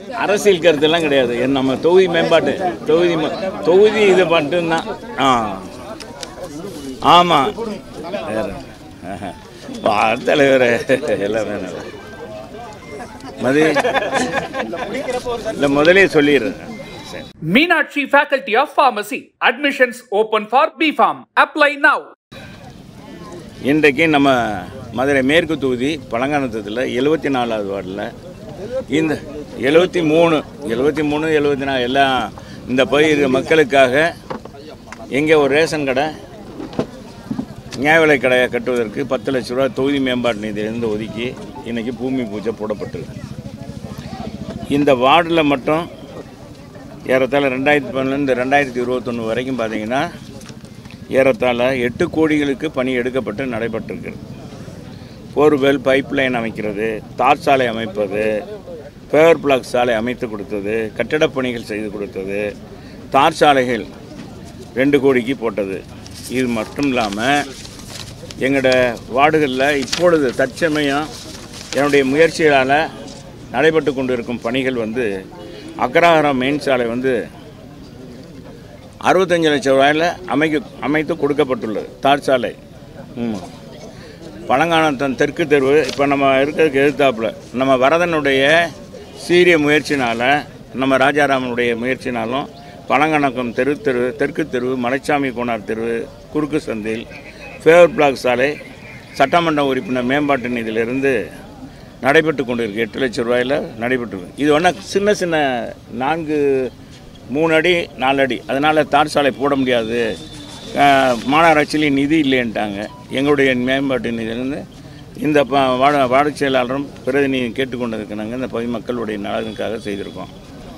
அரசியல் கருத்தெல்லாம் கிடையாது என் நம்ம தொகுதி மேம்பாட்டு தொகுதி ம- தொகுதி இது மட்டும்தான் ஆ ஆமாம் வேற ஆஹா. வா, தலைவர் எல்லாம் வேணாம் மதி இல்லை முதலே சொல்லிடுறேன் சரி Meenakshi Faculty of Pharmacy. Admissions open for BPharm. Apply now. இன்றைக்கு நம்ம மதுரை மேற்கு தொகுதி பழங்கானத்தத்தில் எழுபத்தி நாலாவது வார்டில் இந்த எழுபத்தி மூணு எழுபத்தி மூணு எழுபத்தி நாலு எல்லாம் இந்த பகுதி மக்களுக்காக எங்கே ஒரு ரேஷன் கடை நியாய விலை கடையை கட்டுவதற்கு பத்து லட்ச ரூபா தொகுதி மேம்பாட்டு நிதியிலிருந்து ஒதுக்கி இன்றைக்கி பூமி பூஜை போடப்பட்டிருக்கு இந்த வார்டில் மட்டும் ஏறத்தாழ ரெண்டாயிரத்தி பன்னெண்டு ரெண்டாயிரத்தி இருபத்தொன்று வரைக்கும் பார்த்தீங்கன்னா ஏறத்தாழ எட்டு கோடிகளுக்கு பணி எடுக்கப்பட்டு நடைபெற்றிருக்கிறது போர்வெல் பைப் லைன் அமைக்கிறது தார் சாலை அமைப்பது பேவர் பிளாக் சாலை அமைத்து கொடுத்தது கட்டடப் பணிகள் செய்து கொடுத்தது தார் சாலைகள் ரெண்டு கோடிக்கு போட்டது இது மட்டும் இல்லாமல் எங்களோட வார்டுகளில் இப்பொழுது தற்சமயம் என்னுடைய முயற்சிகளால் நடைபெற்று கொண்டிருக்கும் பணிகள் வந்து அக்ரஹாரம் மெயின் சாலை வந்து அறுபத்தஞ்சு லட்சம் ரூபாயில் அமைக்க அமைத்து கொடுக்கப்பட்டுள்ளது தார் சாலை ம் பழங்கானத்தன் தெற்கு தெருவு இப்போ நம்ம இருக்கிறதுக்கு எதிர்த்தாப்புல நம்ம வரதனுடைய சீரிய முயற்சினால் நம்ம ராஜாராமனுடைய முயற்சினாலும் பழங்கானக்கம் தெரு தெரு தெற்கு தெருவு மலைச்சாமி கோனார் தெருவு குறுக்கு சந்தில் ஃபேவர் பிளாக் சாலை சட்டமன்ற உறுப்பினர் மேம்பாட்டு நிதியிலிருந்து நடைபெற்று கொண்டிருக்கு எட்டு லட்சம் ரூபாயில் நடைபெற்று இது ஒன்றா சின்ன சின்ன நான்கு மூணு அடி நாலு அடி அதனால் தார் சாலை போட முடியாது அஹ், மாநகராட்சியிலே நிதி இல்லைன்ட்டாங்க எங்களுடைய மேம்பாட்டு நிதியிலிருந்து இந்த ப வார்டு வார்டு செயலாளரும் பிரதிநிதியும் கேட்டுக்கொண்டிருக்கிறாங்க இந்த பகுதி மக்களுடைய நலனுக்காக செய்திருக்கோம்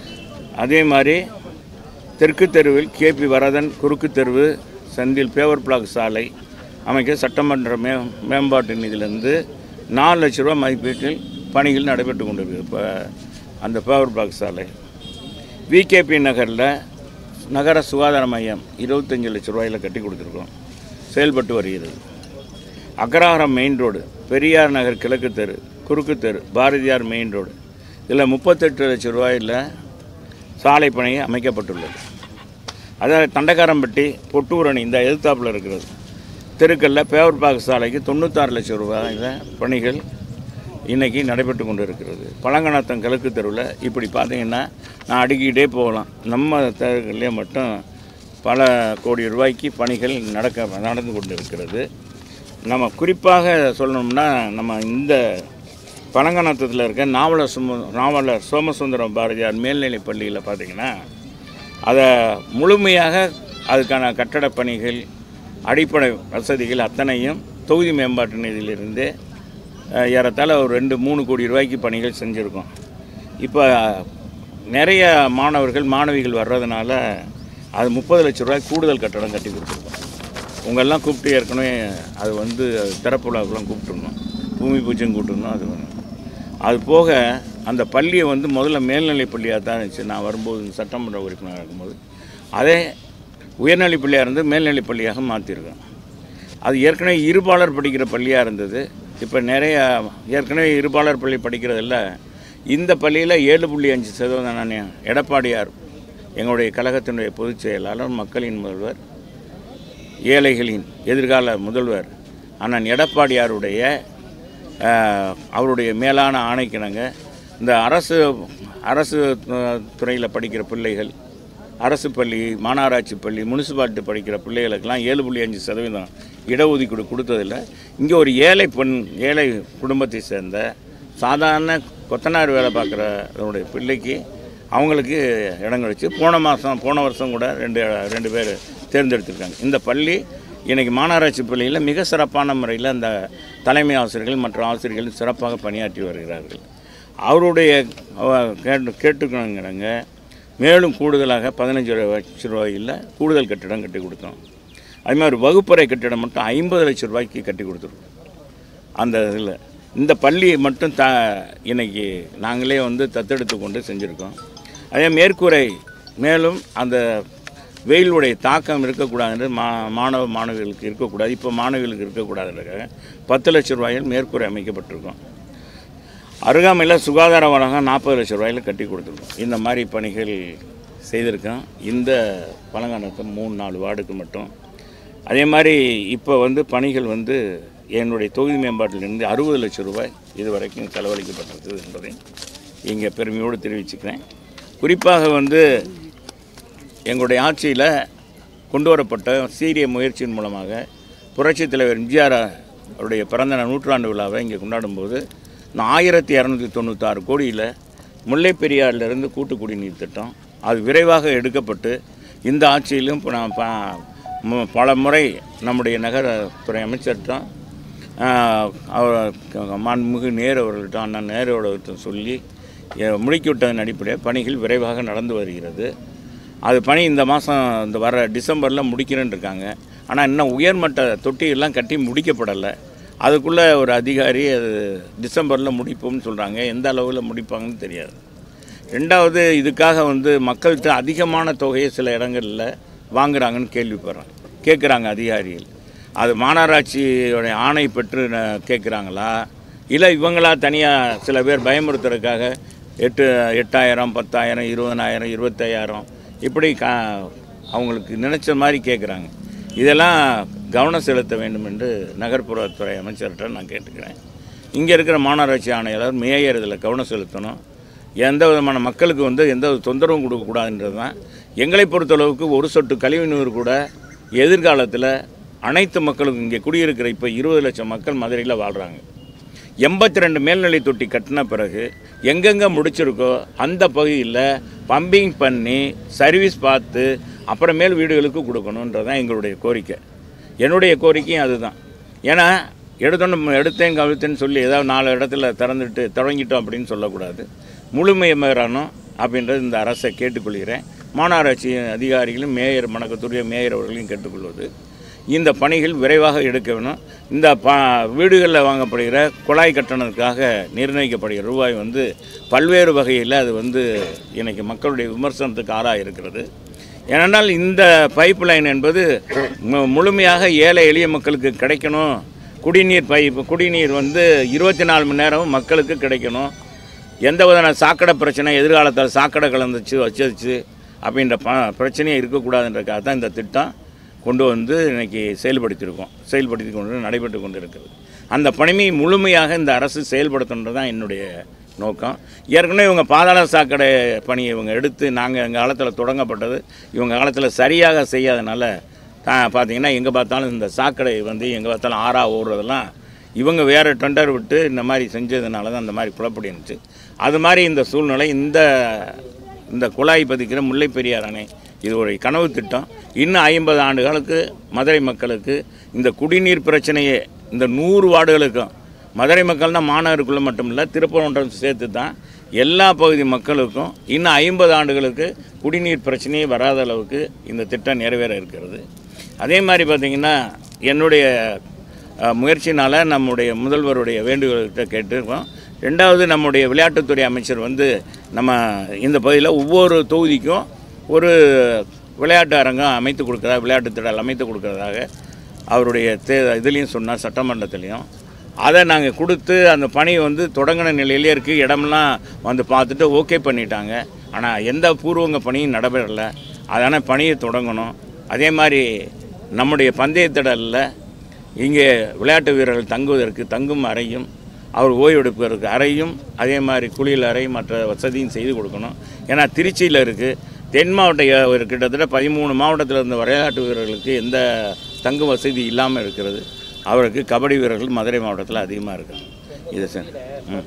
அதே மாதிரி தெற்கு தெருவில் கேபி வரதன் குறுக்கு தெருவு சந்தில் பேவர் பிளாக் சாலை அமைக்க சட்டமன்ற மே மேம்பாட்டு நிதியிலிருந்து நாலு லட்ச ரூபா மதிப்பீட்டில் பணிகள் நடைபெற்று கொண்டிருக்கு இப்போ அந்த பேவர் பிளாக் சாலை விகேபி நகரில் நகர சுகாதார மையம் இருபத்தஞ்சி லட்ச ரூபாயில் கட்டி கொடுத்துருக்கோம் செயல்பட்டு வருகிறது அக்ரஹாரம் மெயின் ரோடு பெரியார் நகர் கிழக்கு தெரு குறுக்கு தெரு பாரதியார் மெயின் ரோடு இதில் முப்பத்தெட்டு லட்சம் ரூபாயில் சாலை பணி அமைக்கப்பட்டுள்ளது அதாவது தண்டக்காரம்பட்டி பொட்டூரணி இந்த எதிர்த்தாப்பில் இருக்கிறது தெருக்களில் பேவர் பாக் சாலைக்கு தொண்ணூத்தாறு லட்சம் ரூபாயில் பணிகள் இன்றைக்கி நடைபெற்று கொண்டு இருக்கிறது பழங்கணத்தம் கிழக்கு தெருவில் இப்படி பார்த்தீங்கன்னா நான் அடுக்கிக்கிட்டே போகலாம் நம்ம தெருக்கள்லேயே மட்டும் பல கோடி ரூபாய்க்கு பணிகள் நடக்க நடந்து கொண்டு இருக்கிறது நம்ம குறிப்பாக சொல்லணும்னா நம்ம இந்த பழங்கணத்தத்தில் இருக்க நாவலர் சும நாவலர் சோமசுந்தரம் பாரதியார் மேல்நிலைப் பள்ளியில் பார்த்தீங்கன்னா அதை முழுமையாக அதுக்கான கட்டடப் பணிகள் அடிப்படை வசதிகள் அத்தனையும் தொகுதி மேம்பாட்டு நிதியிலிருந்தே அஹ், ஏறத்தாழ ஒரு ரெண்டு மூணு கோடி ரூபாய்க்கு பணிகள் செஞ்சுருக்கோம் இப்போ நிறைய மாணவர்கள் மாணவிகள் வர்றதுனால அது முப்பது லட்ச ரூபாய் கூடுதல் கட்டடம் கட்டி கொடுத்துருக்கோம் உங்களெல்லாம் கூப்பிட்டு ஏற்கனவே அது வந்து திறப்பு விழாவுக்குலாம் கூப்பிட்டுருந்தோம் பூமி பூஜையும் கூப்பிட்டுருந்தோம் அது வேணும் அது போக அந்த பள்ளியை வந்து முதல்ல மேல்நிலைப் பள்ளியாக தான் இருந்துச்சு நான் வரும்போது சட்டமன்ற உறுப்பினராக இருக்கும்போது அதே உயர்நிலைப் பள்ளியாக இருந்து மேல்நிலைப் பள்ளியாக மாற்றிருக்கோம் அது ஏற்கனவே இருபாலர் படிக்கிற பள்ளியாக இருந்தது இப்போ நிறைய ஏற்கனவே இருபாலர் பள்ளி படிக்கிறதில்ல இந்த பள்ளியில் ஏழு புள்ளி அஞ்சு சதவீதம் நான் எடப்பாடியார் எங்களுடைய கழகத்தினுடைய பொதுச் செயலாளர் மக்களின் முதல்வர் ஏழைகளின் எதிர்கால முதல்வர் அண்ணன் எடப்பாடியாருடைய அஹ், அவருடைய மேலான ஆணைக்கிணங்க இந்த அரசு அரசு துறையில் படிக்கிற பிள்ளைகள் அரசு பள்ளி மாநகராட்சி பள்ளி முனிசிபாலிட்டி படிக்கிற பிள்ளைகளுக்கெல்லாம் ஏழு புள்ளி அஞ்சு சதவீதம் இடஒதுக்கீடு கொடுத்ததில்ல இங்கே ஒரு ஏழை பெண் ஏழை குடும்பத்தை சேர்ந்த சாதாரண கொத்தனார் வேலை பார்க்குறவருடைய பிள்ளைக்கு அவங்களுக்கு இடம் கிடைச்சு போன மாதம் போன வருஷம் கூட ரெண்டு ரெண்டு பேர் தேர்ந்தெடுத்திருக்காங்க இந்த பள்ளி இன்றைக்கி மாநகராட்சி பள்ளியில் மிக சிறப்பான முறையில் அந்த தலைமை ஆசிரியர்கள் மற்ற ஆசிரியர்கள் சிறப்பாக பணியாற்றி வருகிறார்கள் அவருடைய அவ- கேட்டு கேட்டுக்கணுங்கிறாங்க மேலும் கூடுதலாக பதினஞ்சு லட்ச ரூபாயில் கூடுதல் கட்டிடம் கட்டி கொடுத்தோம் அது மாதிரி வகுப்பறை கட்டிடம் மட்டும் ஐம்பது லட்ச ரூபாய்க்கு கட்டி கொடுத்துருக்கோம் அந்த இதில் இந்த பள்ளி மட்டும் த இன்னைக்கு நாங்களே வந்து தத்தெடுத்து கொண்டு செஞ்சுருக்கோம் அதே மேற்கூரை மேலும் அந்த வெயிலுடைய தாக்கம் இருக்கக்கூடாதுன்றது மா மாணவ மாணவிகளுக்கு இருக்கக்கூடாது இப்போ மாணவிகளுக்கு இருக்கக்கூடாதுன்றதுக்காக பத்து லட்ச ரூபாயில் மேற்கூரை அமைக்கப்பட்டிருக்கோம் அருகாமையில் சுகாதார வளகம் நாற்பது லட்சம் ரூபாயில் கட்டி கொடுத்துருக்கோம் இந்த மாதிரி பணிகள் செய்திருக்கோம் இந்த பழங்கானத்தை மூணு நாலு வார்டுக்கு மட்டும் அதே மாதிரி இப்போ வந்து பணிகள் வந்து என்னுடைய தொகுதி மேம்பாட்டிலிருந்து அறுபது லட்சம் ரூபாய் இது வரைக்கும் செலவழிக்கப்பட்டிருக்குது என்பதை இங்கே பெருமையோடு தெரிவிச்சுக்கிறேன் குறிப்பாக வந்து எங்களுடைய ஆட்சியில் கொண்டு வரப்பட்ட சீரிய முயற்சியின் மூலமாக புரட்சித் தலைவர் எம்ஜிஆர் அவருடைய பிறந்த நாள் நூற்றாண்டு விழாவை இங்கே கொண்டாடும்போது நான் ஆயிரத்தி இரநூத்தி தொண்ணூத்தாறு கோடியில் முல்லை பெரியாறிலிருந்து கூட்டு குடிநீர் திட்டம் அது விரைவாக எடுக்கப்பட்டு இந்த ஆட்சியிலும் இப்போ நான் ப- மு- பல முறை நம்முடைய நகரத்துறை அமைச்சர்கிட்ட ஆஹ், அவர் மாண்புமிகு நேரு அவர்கள்ட்ட அண்ணன் நேரு அவர்கள்ட்ட சொல்லி எ- முடுக்கிவிட்டதன் அடிப்படையில் பணிகள் விரைவாக நடந்து வருகிறது அது பணி இந்த மாதம் இந்த வர டிசம்பரில் முடிக்கிறேன்னு இருக்காங்க ஆனால் இன்னும் உயர்மட்ட தொட்டியெல்லாம் கட்டி முடிக்கப்படலை அதுக்குள்ளே ஒரு அதிகாரி அது டிசம்பரில் முடிப்போம்னு சொல்கிறாங்க எந்த அளவில் முடிப்பாங்கன்னு தெரியாது ரெண்டாவது இதுக்காக வந்து மக்கள்கிட்ட அதிகமான தொகையை சில இடங்களில் வாங்குறாங்கன்னு கேள்விப்படுறேன் கேட்குறாங்க அதிகாரிகள் அது மாநகராட்சியோடைய ஆணை பெற்று ந- கேட்குறாங்களா இல்லை இவங்களா தனியாக சில பேர் பயமுறுத்துறதுக்காக எட்டு எட்டாயிரம் பத்தாயிரம் இருபதனாயிரம் இருபத்தையாயிரம் இப்படி கா அவங்களுக்கு நினச்ச மாதிரி கேட்குறாங்க இதெல்லாம் கவனம் செலுத்த வேண்டும் என்று நகர்ப்புறத்துறை அமைச்சர்கிட்ட நான் கேட்டுக்கிறேன் இங்கே இருக்கிற மாநகராட்சி ஆணையாளர் மேயர் இதில் கவனம் செலுத்தணும் எந்த விதமான மக்களுக்கு வந்து எந்த ஒரு தொந்தரவும் கொடுக்கக்கூடாதுன்றது தான் எங்களை பொறுத்தளவுக்கு ஒரு சொட்டு கழிவுநீர் கூட எதிர்காலத்தில் அனைத்து மக்களுக்கும் இங்கே குடியிருக்கிற இப்போ இருபது லட்சம் மக்கள் மதுரையில் வாழ்கிறாங்க எண்பத்தி ரெண்டு மேல்நிலை தொட்டி கட்டின பிறகு எங்கெங்கே முடிச்சிருக்கோ அந்த பகுதியில் பம்பிங் பண்ணி சர்வீஸ் பார்த்து அப்புறமேல் வீடுகளுக்கு கொடுக்கணுன்றது தான் எங்களுடைய கோரிக்கை என்னுடைய கோரிக்கையும் அதுதான் ஏன்னா எடுத்தோன்னு எடுத்தேன் கவிழ்த்தேன்னு சொல்லி ஏதாவது நாலு இடத்துல திறந்துட்டு தொடங்கிட்டோம் அப்படின்னு சொல்லக்கூடாது முழுமையமரானும் அப்படின்றது இந்த அரசை கேட்டுக்கொள்கிறேன் மாநகராட்சி அதிகாரிகளும் மேயர் மணக்கத்துடைய மேயர் அவர்களையும் கேட்டுக்கொள்வது இந்த பணிகள் விரைவாக எடுக்க வேணும் இந்த ப வீடுகளில் வாங்கப்படுகிற குழாய் கட்டணத்துக்காக நிர்ணயிக்கப்படுகிற ரூபாய் வந்து பல்வேறு வகையில் அது வந்து இன்னைக்கு மக்களுடைய விமர்சனத்துக்கு ஆளாக இருக்கிறது ஏனென்றால் இந்த பைப் லைன் என்பது மு- முழுமையாக ஏழை எளிய மக்களுக்கு கிடைக்கணும் குடிநீர் பைப் குடிநீர் வந்து இருபத்தி நாலு மணி நேரம் மக்களுக்கு கிடைக்கணும் எந்த விதமான சாக்கடை பிரச்சனை எதிர்காலத்தில் சாக்கடை கலந்துச்சு வச்சிருச்சு அப்படின்ற ப பிரச்சனையே இருக்கக்கூடாதுன்றக்காக தான் இந்த திட்டம் கொண்டு வந்து இன்னைக்கு செயல்படுத்தியிருக்கோம் செயல்படுத்தி கொண்டு நடைபெற்று கொண்டு இருக்கிறது அந்த பணியை முழுமையாக இந்த அரசு செயல்படுத்தணுன்றது தான் என்னுடைய நோக்கம் ஏற்கனவே இவங்க பாதாள சாக்கடை பணியை இவங்க எடுத்து நாங்கள் எங்கள் காலத்தில் தொடங்கப்பட்டது இவங்க காலத்தில் சரியாக செய்யாதனால தான் பார்த்தீங்கன்னா எங்கே பார்த்தாலும் இந்த சாக்கடை வந்து எங்கே பார்த்தாலும் ஆறா ஓடுறதெல்லாம் இவங்க வேறு டெண்டர் விட்டு இந்த மாதிரி செஞ்சதுனால தான் அந்த மாதிரி புலப்படி இருந்துச்சு அது மாதிரி இந்த சூழ்நிலை இந்த இந்த குழாய் பதிக்கிற முல்லை பெரியார் அணை இது ஒரு கனவு திட்டம் இன்னும் ஐம்பது ஆண்டுகளுக்கு மதுரை மக்களுக்கு இந்த குடிநீர் பிரச்சனையே இந்த நூறு வார்டுகளுக்கும் மதுரை மக்கள்னா மாநகருக்குள்ளே மட்டும் இல்லை திருப்பரங்குன்றம் சேர்த்து தான் எல்லா பகுதி மக்களுக்கும் இன்னும் ஐம்பது ஆண்டுகளுக்கு குடிநீர் பிரச்சனையே வராத அளவுக்கு இந்த திட்டம் நிறைவேற இருக்கிறது அதே மாதிரி பார்த்திங்கன்னா என்னுடைய அஹ், முயற்சினால் நம்முடைய முதல்வருடைய வேண்டுகோள்கிட்ட கேட்டிருக்கோம் ரெண்டாவது நம்முடைய விளையாட்டுத்துறை அமைச்சர் வந்து நம்ம இந்த பகுதியில் ஒவ்வொரு தொகுதிக்கும் ஒரு விளையாட்டு அரங்கம் அமைத்து கொடுக்குறதா விளையாட்டு திடல் அமைத்து கொடுக்கறதாக அவருடைய தே இதுலேயும் சொன்னார் சட்டமன்றத்துலேயும் அதை நாங்கள் கொடுத்து அந்த பணி வந்து தொடங்கின நிலையிலே இருக்குது இடமெல்லாம் வந்து பார்த்துட்டு ஓகே பண்ணிட்டாங்க ஆனால் எந்த பூர்வங்க பணியும் நடைபெறலை அதனால் பணியை தொடங்கணும் அதே மாதிரி நம்முடைய பந்தய திடலில் இங்கே விளையாட்டு வீரர்கள் தங்குவதற்கு தங்கும் அறையும் அவர் ஓய்வெடுப்பதற்கு அறையும் அதே மாதிரி குளியல் அறை மற்ற வசதியும் செய்து கொடுக்கணும் ஏன்னா திருச்சியில் இருக்குது தென் மாவட்ட ய- ஒரு கிட்டத்தட்ட பதிமூணு மாவட்டத்தில் இருந்த விளையாட்டு வீரர்களுக்கு எந்த தங்கும் வசதி இல்லாமல் இருக்கிறது அவருக்கு கபடி வீரர்கள் மதுரை மாவட்டத்தில் அதிகமாக இருக்காங்க இது சார் ம்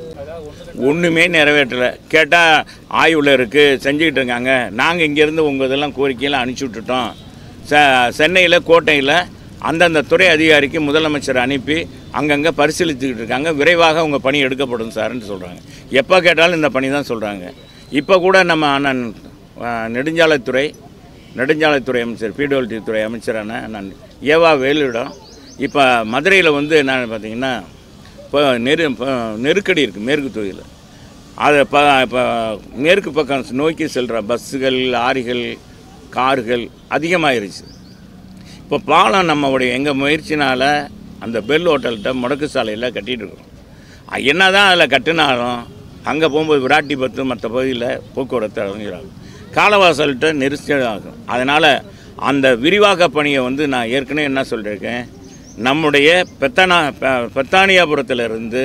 ஒன்றுமே நிறைவேற்றலை கேட்டால் ஆய்வில் இருக்குது செஞ்சுக்கிட்டு இருக்காங்க நாங்கள் இங்கேருந்து உங்கள் இதெல்லாம் கோரிக்கையெல்லாம் அனுப்பிச்சி விட்டுட்டோம் ச சென்னையில் கோட்டையில் அந்தந்த துறை அதிகாரிக்கு முதலமைச்சர் அனுப்பி அங்கங்கே பரிசீலித்துக்கிட்டு இருக்காங்க விரைவாக உங்கள் பணி எடுக்கப்படும் சார்ன்னு சொல்கிறாங்க எப்போ கேட்டாலும் இந்த பணி தான் சொல்கிறாங்க இப்போ கூட நம்ம அண்ணன் ஆ, நெடுஞ்சாலைத்துறை நெடுஞ்சாலைத்துறை அமைச்சர் பிடபிள்யூடி துறை அமைச்சரான நான் ஏவா வேலுடம் இப்போ மதுரையில் வந்து என்ன பார்த்தீங்கன்னா இப்போ நெரு இப்போ நெருக்கடி இருக்குது மேற்கு தொகுதியில் அதை ப இப்போ மேற்கு பக்கம் நோக்கி செல்கிற பஸ்ஸுகள் லாரிகள் கார்கள் அதிகமாயிருச்சு இப்போ பாலம் நம்மளுடைய எங்கள் முயற்சினால் அந்த பெல் ஹோட்டல்கிட்ட முடக்கு சாலையில் கட்டிகிட்டு இருக்கோம் என்ன தான் அதில் கட்டினாலும் அங்கே போகும்போது விராட்டிபத்து மற்ற பகுதியில் போக்குவரத்து அடைஞ்சிடாகும் காலவாசல்கிட்ட நெரிசல் ஆகும் அதனால் அந்த விரிவாக்க பணியை வந்து நான் ஏற்கனவே என்ன சொல்லியிருக்கேன் நம்முடைய பெத்தனா பெ- பெத்தானியாபுரத்திலிருந்து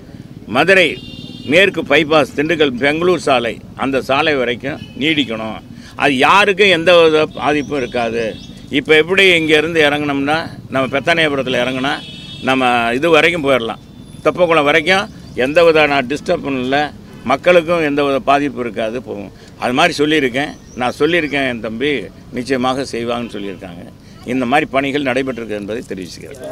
மதுரை மேற்கு பைபாஸ் திண்டுக்கல் பெங்களூர் சாலை அந்த சாலை வரைக்கும் நீடிக்கணும் அது யாருக்கும் எந்த வித பாதிப்பும் இருக்காது இப்போ எப்படி இங்கேருந்து இறங்குனோம்னா நம்ம பெத்தானியாபுரத்தில் இறங்குனா நம்ம இது வரைக்கும் போயிடலாம் தெப்பக்குளம் வரைக்கும் எந்த வித நான் டிஸ்டர்ப் இல்லை மக்களுக்கும் எந்த வித பாதிப்பு இருக்காது போகும் அது மாதிரி சொல்லியிருக்கேன் நான் சொல்லியிருக்கேன் என் தம்பி நிச்சயமாக செய்வாங்கன்னு சொல்லியிருக்காங்க இந்த மாதிரி பணிகள் நடைபெற்றிருக்கு என்பதை தெரிவிச்சுக்கிறேன்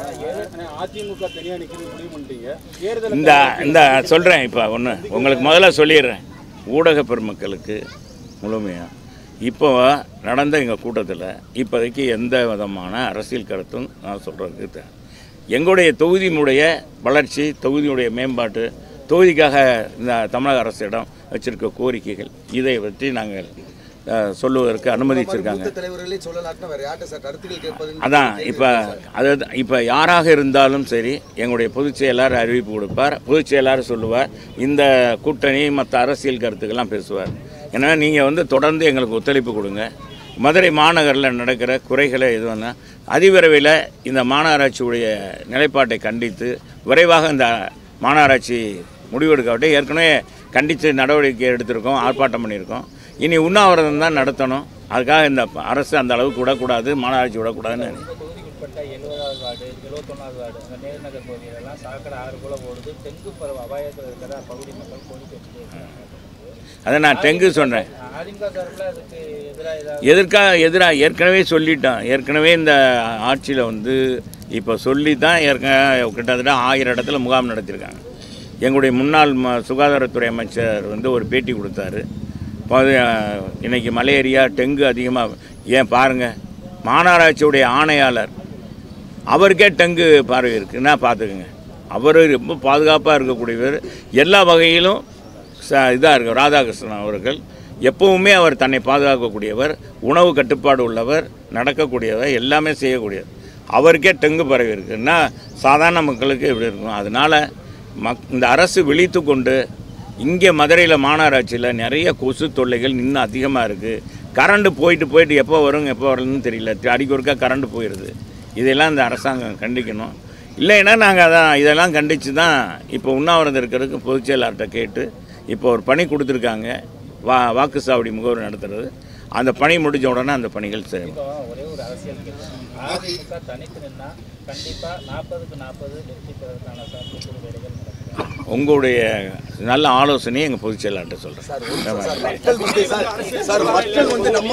அதிமுக தனியா நிக்கிறது முடிவு பண்ணிட்டீங்க தேர்தல் இந்த இந்த சொல்கிறேன் இப்போ ஒன்று உங்களுக்கு முதல்ல சொல்லிடுறேன் ஊடக பெருமக்களுக்கு முழுமையாக இப்போ நடந்த எங்கள் கூட்டத்தில் இப்போதைக்கு எந்த விதமான அரசியல் கருத்தும் நான் சொல்கிறதுக்கு தே- எங்களுடைய தொகுதியினுடைய வளர்ச்சி தொகுதியுடைய மேம்பாட்டு தொகுதிக்காக இந்த தமிழக அரசிடம் வச்சிருக்க கோரிக்கைகள் இதை பற்றி நாங்கள் அஹ், சொல்லுவதற்கு அனுமதிச்சிருக்காங்க மூத்த தலைவர்களே சொல்லலாட்டினா வேற யார்கிட்ட சார் கருத்துக்கள் கேட்பது அதான் இப்போ அது இப்போ யாராக இருந்தாலும் சரி எங்களுடைய பொதுச் செயலாளர் அறிவிப்பு கொடுப்பார் பொதுச் செயலாளர் சொல்லுவார் இந்த கூட்டணி மற்ற அரசியல் கருத்துக்கெல்லாம் பேசுவார் எனவே நீங்கள் வந்து தொடர்ந்து எங்களுக்கு ஒத்துழைப்பு கொடுங்க மதுரை மாநகரில் நடக்கிற குறைகளை எதுவும்னா அதிவிரைவில் இந்த மாநகராட்சியுடைய நிலைப்பாட்டை கண்டித்து விரைவாக இந்த மாநகராட்சி முடிவெடுக்காவிட்டு ஏற்கனவே கண்டித்து நடவடிக்கை எடுத்திருக்கோம் ஆர்ப்பாட்டம் பண்ணியிருக்கோம் இனி உண்ணாவிரதம் தான் நடத்தணும் அதுக்காக இந்த அரசு அந்த அளவுக்கு விடக்கூடாது மாநகராட்சி விடக்கூடாதுன்னு நினைக்கிறேன். தொகுதிக்குட்பட்ட எழுபதாவது வார்டு எழுபத்தொன்னாவது வார்டு அந்த நேர்நகர் பகுதியிலெல்லாம் சாக்கடை ஆறு போல ஓடுது டெங்கு பரவ அபாயத்தில் இருக்கிற பகுதி மக்கள் கோரிக்கை வச்சுட்டு அதை நான் டெங்கு சொன்னேன் அதிமுக சார்பில் அதுக்கு எதிராக ஏதாவது எதற்காக எதிராக ஏற்கனவே சொல்லிட்டோம் ஏற்கனவே இந்த ஆட்சியில் வந்து இப்போ சொல்லி தான் ஏற்கனவே கிட்டத்தட்ட ஆயிரம் இடத்துல முகாம் நடத்தியிருக்காங்க எங்களுடைய முன்னாள் ம சுகாதாரத்துறை அமைச்சர் வந்து ஒரு பேட்டி கொடுத்தாரு இப்போ அது, இன்னைக்கு மலேரியா டெங்கு அதிகமாக ஏன் பாருங்கள் மாநகராட்சியுடைய ஆணையாளர் அவருக்கே டெங்கு பார்வை இருக்குன்னா பார்த்துக்குங்க அவர் ரொம்ப பாதுகாப்பாக இருக்கக்கூடியவர் எல்லா வகையிலும் ச இதாக இருக்கு ராதாகிருஷ்ணன் அவர்கள் எப்பவுமே அவர் தன்னை பாதுகாக்கக்கூடியவர் உணவு கட்டுப்பாடு உள்ளவர் நடக்கக்கூடியவர் எல்லாமே செய்யக்கூடியவர் அவருக்கே டெங்கு பரவி இருக்குன்னா சாதாரண மக்களுக்கு எப்படி இருக்கும் அதனால் மக் இந்த அரசு விழித்து கொண்டு இங்கே மதுரையில் மாநகராட்சியில் நிறைய கொசு தொல்லைகள் இன்னும் அதிகமாக இருக்குது கரண்ட்டு போயிட்டு போயிட்டு எப்போ வரும் எப்போ வரலன்னு தெரியல அடிக்க ஒருக்கா கரண்ட்டு போயிடுது இதெல்லாம் இந்த அரசாங்கம் கண்டிக்கணும் இல்லைன்னா நாங்கள் அதான் இதெல்லாம் கண்டித்து தான் இப்போ உண்ணாவிரதம் இருக்கிறதுக்கு பொதுச் செயலாளர்கிட்ட கேட்டு இப்போ ஒரு பணி கொடுத்துருக்காங்க வா வாக்குச்சாவடி முகவர் நடத்துறது அந்த பணி முடிஞ்ச உடனே அந்த பணிகள் செய்யணும் இப்போ ஒரே ஒரு அரசியல் கேள்வி அதிமுக தனித்து நின்னா கண்டிப்பாக நாற்பதுக்கு நாற்பது வெற்றி பெறதுக்கான சாத்தியக்கூறு வேலைகள் நடக்கும் உங்களுடைய நல்ல ஆலோசனையை எங்கள் பொதுச் செயலாளர்கிட்ட சொல்கிறேன் சார் மக்கள் வந்து சார் சார் மக்கள் வந்து நம்ம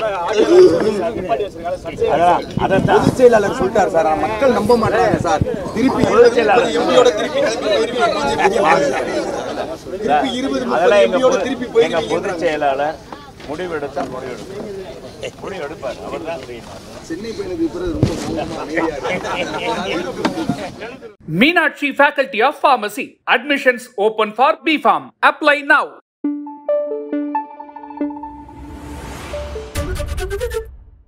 பொதுச் செயலாளர் சொல்லிட்டார் சார் ஆனா மக்கள் நம்ப மாட்டாங்க சார் திருப்பி எம்பியோட திருப்பி திருப்பி இருபது முப்பது எம்பியோட திருப்பி போயிருக்கீங்க பொதுச் செயலாளர் முடிவெடுத்தா முடிவெடுப்பார் முடிவெடுப்பார் அவர் தான் செய்யணும் சென்னை பயணத்துக்கு பிறகு ரொம்ப மோசமா அமைதியா இருக்கு. Meenakshi Faculty of Pharmacy. Admissions open for BPharm. Apply now.